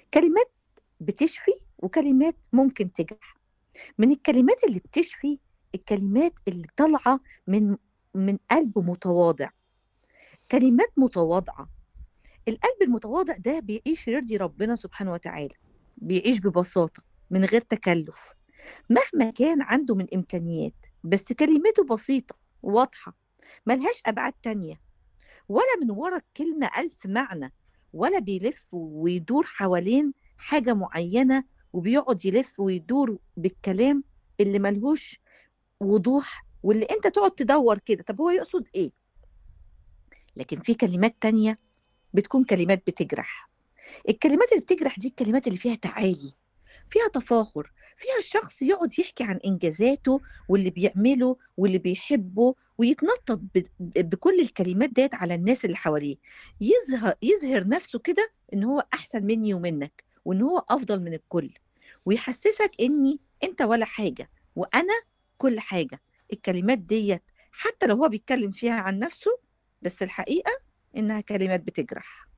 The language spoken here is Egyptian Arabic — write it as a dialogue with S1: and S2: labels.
S1: كلمات بتشفي وكلمات ممكن تجرح من الكلمات اللي بتشفي الكلمات اللي طالعة من من قلب متواضع كلمات متواضعة القلب المتواضع ده بيعيش يرضي ربنا سبحانه وتعالى بيعيش ببساطة من غير تكلف مهما كان عنده من إمكانيات بس كلمته بسيطة واضحة ملهاش أبعاد تانية ولا من ورا الكلمة ألف معنى ولا بيلف ويدور حوالين حاجة معينة وبيقعد يلف ويدور بالكلام اللي ملهوش وضوح واللي انت تقعد تدور كده طب هو يقصد ايه لكن في كلمات تانية بتكون كلمات بتجرح الكلمات اللي بتجرح دي الكلمات اللي فيها تعالي فيها تفاخر فيها الشخص يقعد يحكي عن انجازاته واللي بيعمله واللي بيحبه ويتنطط بكل الكلمات ديت على الناس اللي حواليه يظهر يظهر نفسه كده ان هو احسن مني ومنك وان هو افضل من الكل ويحسسك اني انت ولا حاجه وانا كل حاجه الكلمات ديت حتى لو هو بيتكلم فيها عن نفسه بس الحقيقه انها كلمات بتجرح